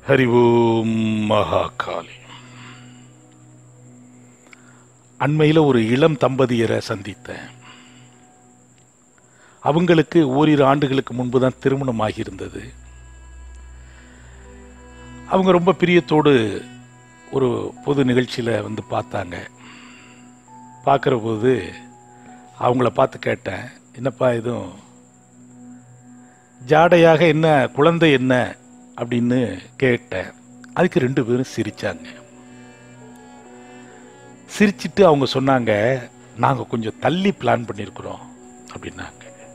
ஹரி ஓம் மகாகாளி அண்மையில் ஒரு இளம் தம்பதியரை சந்தித்தேன் அவங்களுக்கு ஓரிரு ஆண்டுகளுக்கு முன்பு தான் திருமணம் ஆகியிருந்தது அவங்க ரொம்ப பிரியத்தோடு ஒரு பொது நிகழ்ச்சியில் வந்து பார்த்தாங்க பார்க்குற போது அவங்கள பார்த்து கேட்டேன் என்னப்பா எதுவும் ஜாடையாக என்ன குழந்தை என்ன அப்படின்னு கேட்டேன் அதுக்கு ரெண்டு பேரும் சிரிச்சாங்க சிரிச்சிட்டு அவங்க சொன்னாங்க நாங்கள் கொஞ்சம் தள்ளி பிளான் பண்ணியிருக்கிறோம் அப்படின்னாங்க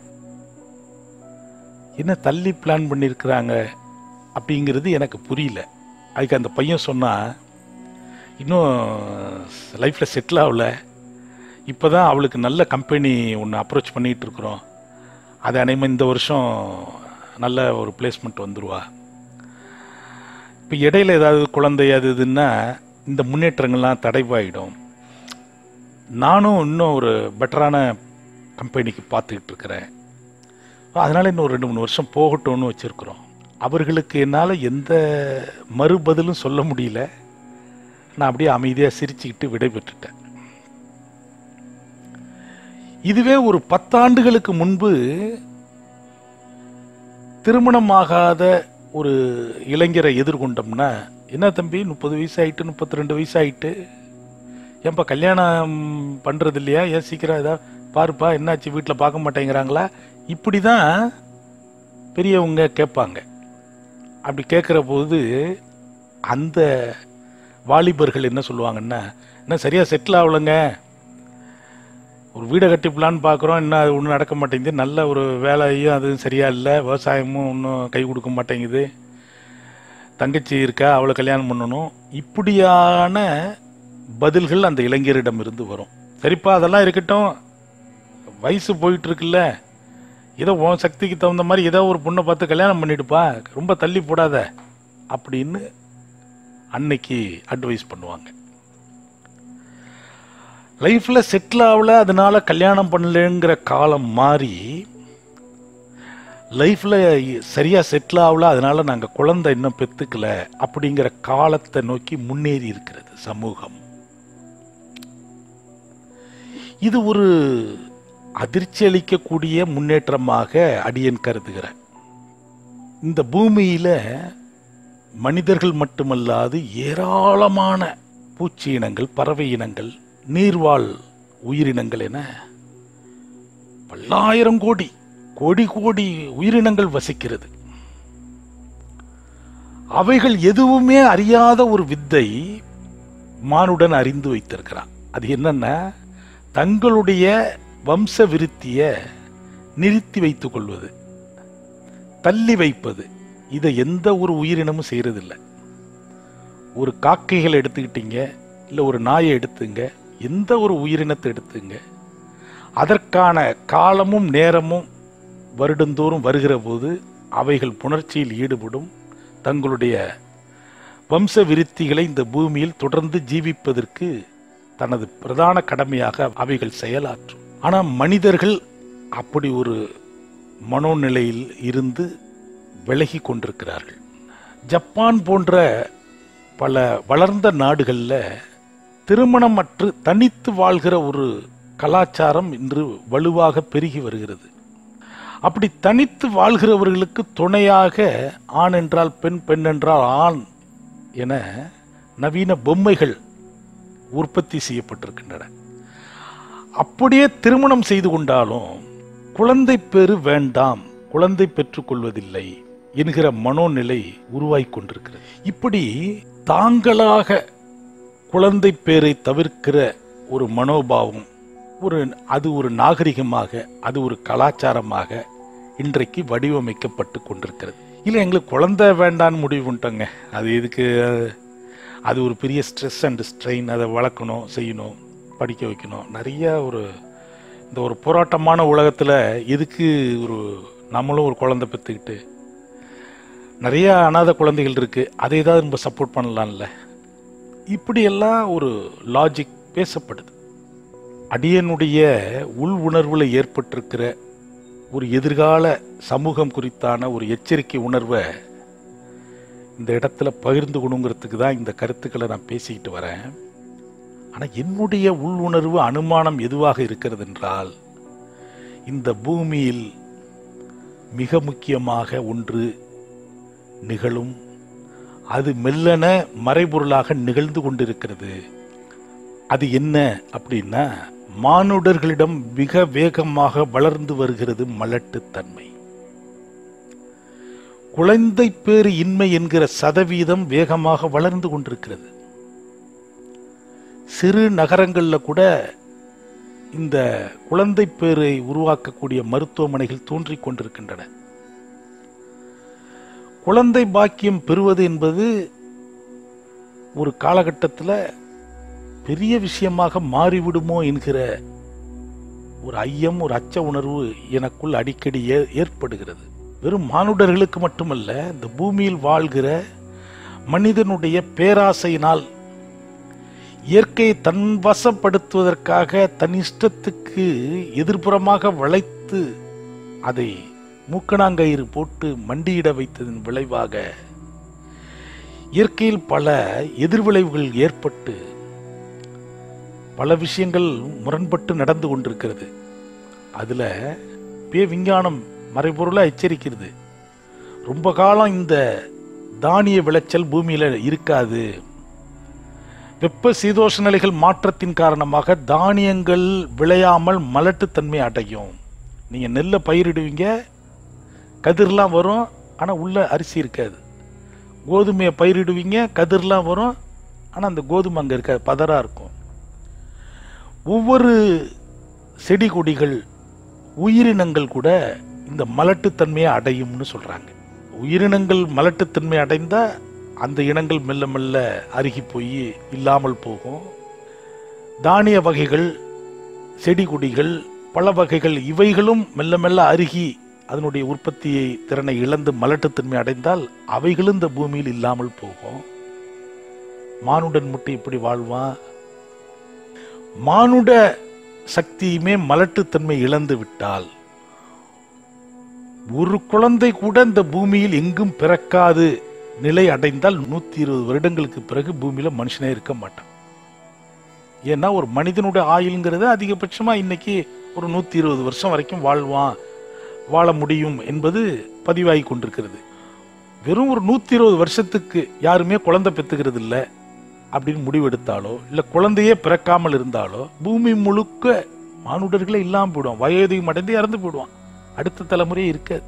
என்ன தள்ளி பிளான் பண்ணியிருக்கிறாங்க அப்படிங்கிறது எனக்கு புரியல அதுக்கு அந்த பையன் சொன்னா இன்னும் லைஃப்பில் செட்டில் ஆகல இப்போ தான் அவளுக்கு நல்ல கம்பெனி ஒன்று அப்ரோச் பண்ணிகிட்டு இருக்கிறோம் அது அனைமா இந்த வருஷம் நல்ல ஒரு பிளேஸ்மெண்ட் வந்துருவா இப்போ இடையில ஏதாவது குழந்தை அது இதுன்னா இந்த முன்னேற்றங்கள்லாம் தடைவாயிடும் நானும் இன்னும் ஒரு பெட்டரான கம்பெனிக்கு பார்த்துக்கிட்டு இருக்கிறேன் அதனால் இன்னும் ஒரு ரெண்டு மூணு வருஷம் போகட்டும்னு வச்சுருக்குறோம் அவர்களுக்கு என்னால் எந்த மறுபதிலும் சொல்ல முடியல நான் அப்படியே அமைதியாக சிரிச்சுக்கிட்டு விடைபெற்றுட்டேன் இதுவே ஒரு பத்தாண்டுகளுக்கு முன்பு திருமணமாகாத ஒரு இளைஞரை எதிர்கொண்டோம்னா என்ன தம்பி முப்பது வயசு ஆயிட்டு முப்பத்தி ரெண்டு வயசு ஆயிட்டு ஏன்பா கல்யாணம் பண்ணுறது இல்லையா ஏன் சீக்கிரம் ஏதாவது பாருப்பா என்னாச்சு வீட்டில் பார்க்க மாட்டேங்கிறாங்களா இப்படி தான் பெரியவங்க கேட்பாங்க அப்படி கேட்குற போது அந்த வாலிபர்கள் என்ன சொல்லுவாங்கன்னா என்ன சரியாக செட்டில் ஆகலைங்க ஒரு வீடை கட்டிப்பலான்னு பார்க்குறோம் இன்னும் அது ஒன்றும் நடக்க மாட்டேங்குது நல்ல ஒரு வேலையும் அதுவும் சரியா இல்லை விவசாயமும் ஒன்றும் கை கொடுக்க மாட்டேங்குது தங்கச்சி இருக்கா அவளை கல்யாணம் பண்ணணும் இப்படியான பதில்கள் அந்த இளைஞரிடம் இருந்து வரும் சரிப்பா அதெல்லாம் இருக்கட்டும் வயசு போயிட்டு இருக்குல்ல ஏதோ உன் சக்திக்கு தகுந்த மாதிரி ஏதோ ஒரு பொண்ணை பார்த்து கல்யாணம் பண்ணிடுப்பா ரொம்ப தள்ளி போடாத அப்படின்னு அன்னைக்கு அட்வைஸ் பண்ணுவாங்க லைஃப்ல செட்டில் ஆகல அதனால கல்யாணம் பண்ணலங்கிற காலம் மாறி லைஃப்ல சரியா செட்டில் ஆகல அதனால நாங்க குழந்தை இன்னும் பெத்துக்கல அப்படிங்கிற காலத்தை நோக்கி முன்னேறி இருக்கிறது சமூகம் இது ஒரு அதிர்ச்சி அளிக்கக்கூடிய முன்னேற்றமாக அடியன் கருதுகிறேன் இந்த பூமியில மனிதர்கள் மட்டுமல்லாது ஏராளமான பூச்சி இனங்கள் பறவை இனங்கள் நீர்வாழ் உயிரினங்கள் என பல்லாயிரம் கோடி கோடி கோடி உயிரினங்கள் வசிக்கிறது அவைகள் எதுவுமே அறியாத ஒரு வித்தை மானுடன் அறிந்து வைத்திருக்கிறான் அது என்னன்னா தங்களுடைய வம்ச விருத்திய நிறுத்தி வைத்துக் கொள்வது தள்ளி வைப்பது இதை எந்த ஒரு உயிரினமும் செய்யறதில்லை ஒரு காக்கைகள் எடுத்துக்கிட்டீங்க இல்லை ஒரு நாயை எடுத்துங்க எந்த ஒரு உயிரினத்தை எடுத்துங்க அதற்கான காலமும் நேரமும் வருடந்தோறும் வருகிற போது அவைகள் புணர்ச்சியில் ஈடுபடும் தங்களுடைய வம்ச விருத்திகளை இந்த பூமியில் தொடர்ந்து ஜீவிப்பதற்கு தனது பிரதான கடமையாக அவைகள் செயலாற்றும் ஆனால் மனிதர்கள் அப்படி ஒரு மனோநிலையில் இருந்து விலகி கொண்டிருக்கிறார்கள் ஜப்பான் போன்ற பல வளர்ந்த நாடுகளில் திருமணமற்று தனித்து வாழ்கிற ஒரு கலாச்சாரம் இன்று வலுவாக பெருகி வருகிறது அப்படி தனித்து வாழ்கிறவர்களுக்கு துணையாக ஆண் என்றால் பெண் பெண் என்றால் ஆண் என நவீன பொம்மைகள் உற்பத்தி செய்யப்பட்டிருக்கின்றன அப்படியே திருமணம் செய்து கொண்டாலும் குழந்தை பேரு வேண்டாம் குழந்தை பெற்றுக்கொள்வதில்லை என்கிற மனோநிலை உருவாகி கொண்டிருக்கிறது இப்படி தாங்களாக குழந்தை பேரை தவிர்க்கிற ஒரு மனோபாவம் ஒரு அது ஒரு நாகரிகமாக அது ஒரு கலாச்சாரமாக இன்றைக்கு வடிவமைக்கப்பட்டு கொண்டிருக்கிறது இல்லை எங்களுக்கு குழந்தை வேண்டான்னு முடிவு பண்ணிட்டோங்க அது இதுக்கு அது ஒரு பெரிய ஸ்ட்ரெஸ் அண்ட் ஸ்ட்ரெயின் அதை வளர்க்கணும் செய்யணும் படிக்க வைக்கணும் நிறைய ஒரு இந்த ஒரு போராட்டமான உலகத்தில் எதுக்கு ஒரு நம்மளும் ஒரு குழந்தை பெற்றுக்கிட்டு நிறைய அனாத குழந்தைகள் இருக்குது அதை ஏதாவது நம்ம சப்போர்ட் பண்ணலாம்ல இப்படியெல்லாம் ஒரு லாஜிக் பேசப்படுது அடியனுடைய உள் உணர்வில் ஏற்பட்டிருக்கிற ஒரு எதிர்கால சமூகம் குறித்தான ஒரு எச்சரிக்கை உணர்வை இந்த இடத்துல பகிர்ந்துக்கணுங்கிறதுக்கு தான் இந்த கருத்துக்களை நான் பேசிக்கிட்டு வரேன் ஆனால் என்னுடைய உள்ளுணர்வு அனுமானம் எதுவாக இருக்கிறது என்றால் இந்த பூமியில் மிக முக்கியமாக ஒன்று நிகழும் அது மெல்லன மறைபொருளாக நிகழ்ந்து கொண்டிருக்கிறது அது என்ன அப்படின்னா மானுடர்களிடம் மிக வேகமாக வளர்ந்து வருகிறது மலட்டுத்தன்மை குழந்தை பேறு இன்மை என்கிற சதவீதம் வேகமாக வளர்ந்து கொண்டிருக்கிறது சிறு நகரங்கள்ல கூட இந்த குழந்தை பேரை உருவாக்கக்கூடிய மருத்துவமனைகள் தோன்றிக் கொண்டிருக்கின்றன குழந்தை பாக்கியம் பெறுவது என்பது ஒரு காலகட்டத்தில் பெரிய விஷயமாக மாறிவிடுமோ என்கிற ஒரு ஐயம் ஒரு அச்ச உணர்வு எனக்குள் அடிக்கடி ஏ- ஏற்படுகிறது வெறும் மானுடர்களுக்கு மட்டுமல்ல இந்த பூமியில் வாழ்கிற மனிதனுடைய பேராசையினால் இயற்கையை தன் வசப்படுத்துவதற்காக தன் இஷ்டத்துக்கு எதிர்ப்புறமாக வளைத்து அதை மூக்கணாங்கயிறு போட்டு மண்டியிட வைத்ததன் விளைவாக இயற்கையில் பல எதிர்விளைவுகள் ஏற்பட்டு பல விஷயங்கள் முரண்பட்டு நடந்து கொண்டிருக்கிறது அதுல பே விஞ்ஞானம் மறைபொருளா எச்சரிக்கிறது ரொம்ப காலம் இந்த தானிய விளைச்சல் பூமியில இருக்காது வெப்ப சீதோஷ நிலைகள் மாற்றத்தின் காரணமாக தானியங்கள் விளையாமல் மலட்டுத்தன்மை அடையும் நீங்க நெல்லை பயிரிடுவீங்க கதிர்லாம் வரும் ஆனா உள்ள அரிசி இருக்காது கோதுமையை பயிரிடுவீங்க கதிர்லாம் வரும் ஆனா அந்த கோதுமை அங்க இருக்காது பதரா இருக்கும் ஒவ்வொரு செடி கொடிகள் உயிரினங்கள் கூட இந்த மலட்டுத்தன்மையை அடையும்னு சொல்றாங்க உயிரினங்கள் மலட்டுத்தன்மை அடைந்தா அந்த இனங்கள் மெல்ல மெல்ல அருகி போய் இல்லாமல் போகும் தானிய வகைகள் செடி கொடிகள் பல வகைகள் இவைகளும் மெல்ல மெல்ல அருகி அதனுடைய உற்பத்தியை திறனை இழந்து மலட்டுத்தன்மை அடைந்தால் அவைகளும் இந்த பூமியில் இல்லாமல் போகும் மானுடன் மட்டும் இப்படி வாழ்வான் மானுட சக்தியுமே மலட்டுத்தன்மை இழந்து விட்டால் ஒரு குழந்தை கூட இந்த பூமியில் எங்கும் பிறக்காது நிலை அடைந்தால் நூத்தி இருபது வருடங்களுக்கு பிறகு பூமியில மனுஷனே இருக்க மாட்டான் ஏன்னா ஒரு மனிதனுடைய ஆயுள்ங்கிறது அதிகபட்சமா இன்னைக்கு ஒரு நூத்தி இருபது வருஷம் வரைக்கும் வாழ்வான் வாழ முடியும் என்பது பதிவாகி கொண்டிருக்கிறது வெறும் ஒரு நூத்தி இருபது வருஷத்துக்கு யாருமே குழந்தை பெத்துக்கிறது இல்ல அப்படின்னு முடிவெடுத்தாலோ இல்ல குழந்தையே பிறக்காமல் இருந்தாலோ பூமி முழுக்க மானுடர்களே இல்லாம போயிடுவான் வயோதிகம் அடைந்து இறந்து போயிடுவான் அடுத்த தலைமுறை இருக்காது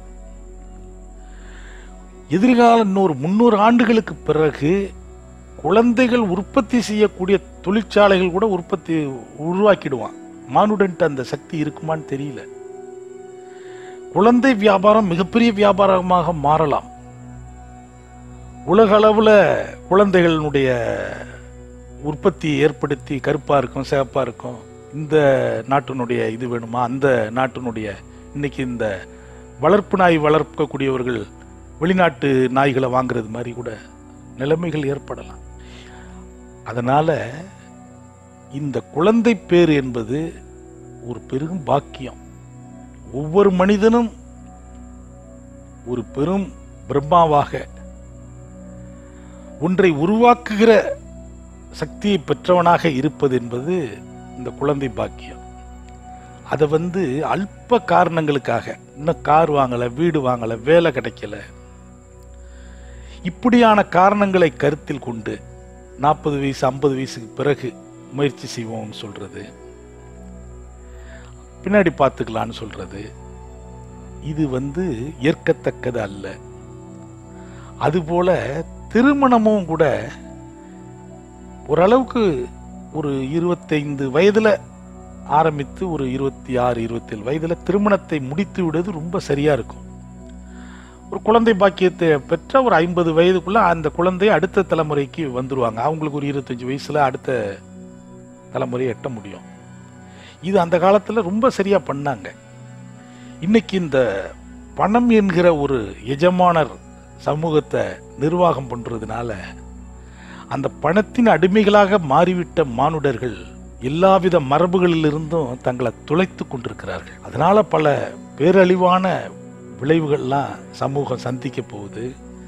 எதிர்கால இன்னொரு முன்னூறு ஆண்டுகளுக்கு பிறகு குழந்தைகள் உற்பத்தி செய்யக்கூடிய தொழிற்சாலைகள் கூட உற்பத்தி உருவாக்கிடுவான் மானுடன்ட்டு அந்த சக்தி இருக்குமான்னு தெரியல குழந்தை வியாபாரம் மிகப்பெரிய வியாபாரமாக மாறலாம் உலக அளவுல குழந்தைகளுடைய உற்பத்தியை ஏற்படுத்தி கருப்பா இருக்கும் சிவப்பா இருக்கும் இந்த நாட்டினுடைய இது வேணுமா அந்த நாட்டினுடைய இன்னைக்கு இந்த வளர்ப்பு நாய் வளர்க்கக்கூடியவர்கள் வெளிநாட்டு நாய்களை வாங்குறது மாதிரி கூட நிலைமைகள் ஏற்படலாம் அதனால இந்த குழந்தை பேர் என்பது ஒரு பெரும் பாக்கியம் ஒவ்வொரு மனிதனும் ஒரு பெரும் பிரம்மாவாக ஒன்றை உருவாக்குகிற சக்தியை பெற்றவனாக இருப்பது என்பது இந்த குழந்தை பாக்கியம் அதை வந்து அல்ப காரணங்களுக்காக இன்னும் கார் வாங்கல வீடு வாங்கல வேலை கிடைக்கல இப்படியான காரணங்களை கருத்தில் கொண்டு நாற்பது வயசு ஐம்பது வயசுக்கு பிறகு முயற்சி செய்வோம்னு சொல்றது பின்னாடி பார்த்துக்கலான்னு சொல்றது இது வந்து ஏற்கத்தக்கது அல்ல அதுபோல திருமணமும் கூட ஓரளவுக்கு ஒரு இருபத்தைந்து வயதுல ஆரம்பித்து ஒரு இருபத்தி ஆறு இருபத்தேழு வயதுல திருமணத்தை முடித்து விடுவது ரொம்ப சரியா இருக்கும் ஒரு குழந்தை பாக்கியத்தை பெற்ற ஒரு ஐம்பது வயதுக்குள்ள அந்த குழந்தை அடுத்த தலைமுறைக்கு வந்துருவாங்க அவங்களுக்கு ஒரு இருபத்தஞ்சு வயசுல அடுத்த தலைமுறையை எட்ட முடியும் இது அந்த காலத்துல ரொம்ப சரியா பண்ணாங்க இன்னைக்கு இந்த பணம் என்கிற ஒரு எஜமானர் சமூகத்தை நிர்வாகம் பண்றதுனால அந்த பணத்தின் அடிமைகளாக மாறிவிட்ட மானுடர்கள் எல்லாவித மரபுகளிலிருந்தும் தங்களை துளைத்து கொண்டிருக்கிறார்கள் அதனால பல பேரழிவான விளைவுகள்லாம் சமூகம் சந்திக்க போகுது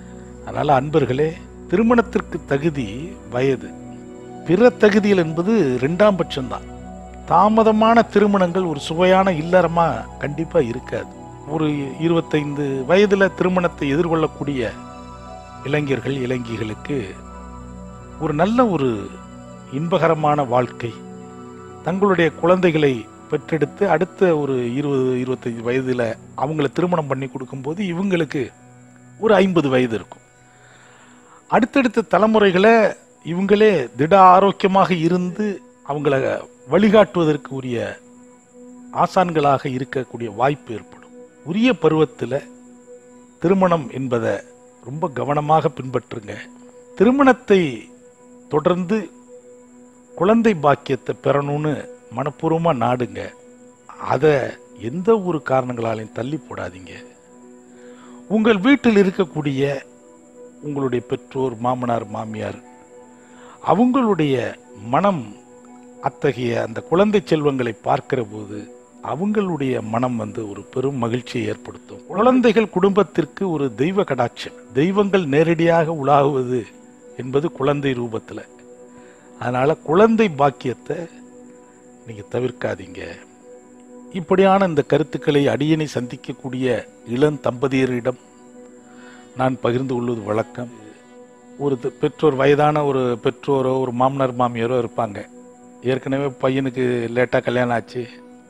அதனால அன்பர்களே திருமணத்திற்கு தகுதி வயது பிற தகுதிகள் என்பது ரெண்டாம் பட்சம்தான் தாமதமான திருமணங்கள் ஒரு சுவையான இல்லறமா கண்டிப்பா இருக்காது ஒரு இருபத்தைந்து வயதுல திருமணத்தை எதிர்கொள்ளக்கூடிய இளைஞர்கள் இளைஞிகளுக்கு ஒரு நல்ல ஒரு இன்பகரமான வாழ்க்கை தங்களுடைய குழந்தைகளை பெற்றெடுத்து அடுத்த ஒரு இருபது இருபத்தஞ்சு வயதுல அவங்கள திருமணம் பண்ணி கொடுக்கும்போது இவங்களுக்கு ஒரு ஐம்பது வயது இருக்கும் அடுத்தடுத்த தலைமுறைகளை இவங்களே திட ஆரோக்கியமாக இருந்து அவங்கள வழிகாட்டுவதற்கு உரிய ஆசான்களாக இருக்கக்கூடிய வாய்ப்பு ஏற்படும் உரிய பருவத்தில் திருமணம் என்பதை ரொம்ப கவனமாக பின்பற்றுங்க திருமணத்தை தொடர்ந்து குழந்தை பாக்கியத்தை பெறணும்னு மனப்பூர்வமாக நாடுங்க அதை எந்த ஒரு காரணங்களாலையும் தள்ளி போடாதீங்க உங்கள் வீட்டில் இருக்கக்கூடிய உங்களுடைய பெற்றோர் மாமனார் மாமியார் அவங்களுடைய மனம் அத்தகைய அந்த குழந்தை செல்வங்களை பார்க்கிற போது அவங்களுடைய மனம் வந்து ஒரு பெரும் மகிழ்ச்சியை ஏற்படுத்தும் குழந்தைகள் குடும்பத்திற்கு ஒரு தெய்வ கடாட்சம் தெய்வங்கள் நேரடியாக உலாகுவது என்பது குழந்தை ரூபத்தில் அதனால குழந்தை பாக்கியத்தை நீங்க தவிர்க்காதீங்க இப்படியான இந்த கருத்துக்களை அடியனை சந்திக்கக்கூடிய இளம் தம்பதியரிடம் நான் பகிர்ந்து கொள்வது வழக்கம் ஒரு த- பெற்றோர் வயதான ஒரு பெற்றோரோ ஒரு மாமனார் மாமியாரோ இருப்பாங்க ஏற்கனவே பையனுக்கு லேட்டாக கல்யாணம் ஆச்சு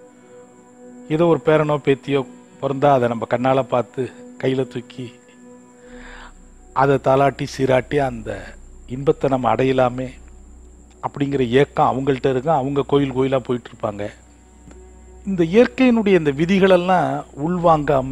ஏதோ ஒரு பேரனோ பேத்தியோ பிறந்தா அதை நம்ம கண்ணால் பார்த்து கையில் தூக்கி அதை தாலாட்டி சீராட்டி அந்த இன்பத்தை நம்ம அடையலாமே அப்படிங்கிற ஏக்கம் அவங்கள்ட்ட இருக்கும் அவங்க கோயில் கோயிலாக போயிட்டு இருப்பாங்க இந்த இயற்கையினுடைய இந்த விதிகளெல்லாம் உள்வாங்காம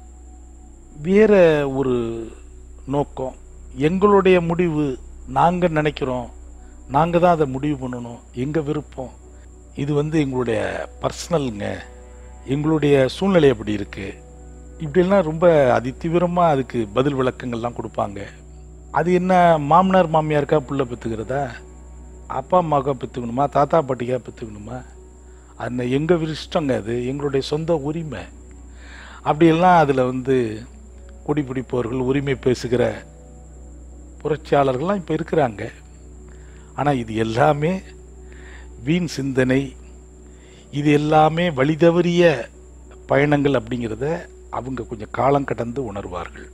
வேற ஒரு நோக்கம் எங்களுடைய முடிவு நாங்கள் நினைக்கிறோம் நாங்கள் தான் அதை முடிவு பண்ணணும் எங்கள் விருப்பம் இது வந்து எங்களுடைய பர்சனலுங்க எங்களுடைய சூழ்நிலை அப்படி இருக்கு இப்படிலாம் ரொம்ப அதி தீவிரமாக அதுக்கு பதில் விளக்கங்கள்லாம் கொடுப்பாங்க அது என்ன மாமனார் மாமியாருக்கா புள்ள பெற்றுக்கிறதா அப்பா அம்மாவுக்கா பெற்றுக்கணுமா தாத்தா பாட்டிக்கா பெற்றுக்கணுமா அது எங்கள் இஷ்டங்க அது எங்களுடைய சொந்த உரிமை அப்படியெல்லாம் அதில் வந்து கொடி பிடிப்பவர்கள் உரிமை பேசுகிற புரட்சியாளர்கள்லாம் இப்போ இருக்கிறாங்க ஆனால் இது எல்லாமே வீண் சிந்தனை இது எல்லாமே வழிதவறிய பயணங்கள் அப்படிங்கிறத அவங்க கொஞ்சம் காலம் கடந்து உணர்வார்கள்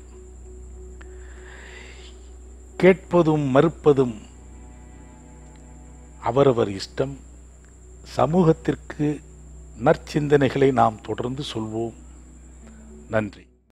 கேட்பதும் மறுப்பதும் அவரவர் இஷ்டம் சமூகத்திற்கு நற்சிந்தனைகளை நாம் தொடர்ந்து சொல்வோம் நன்றி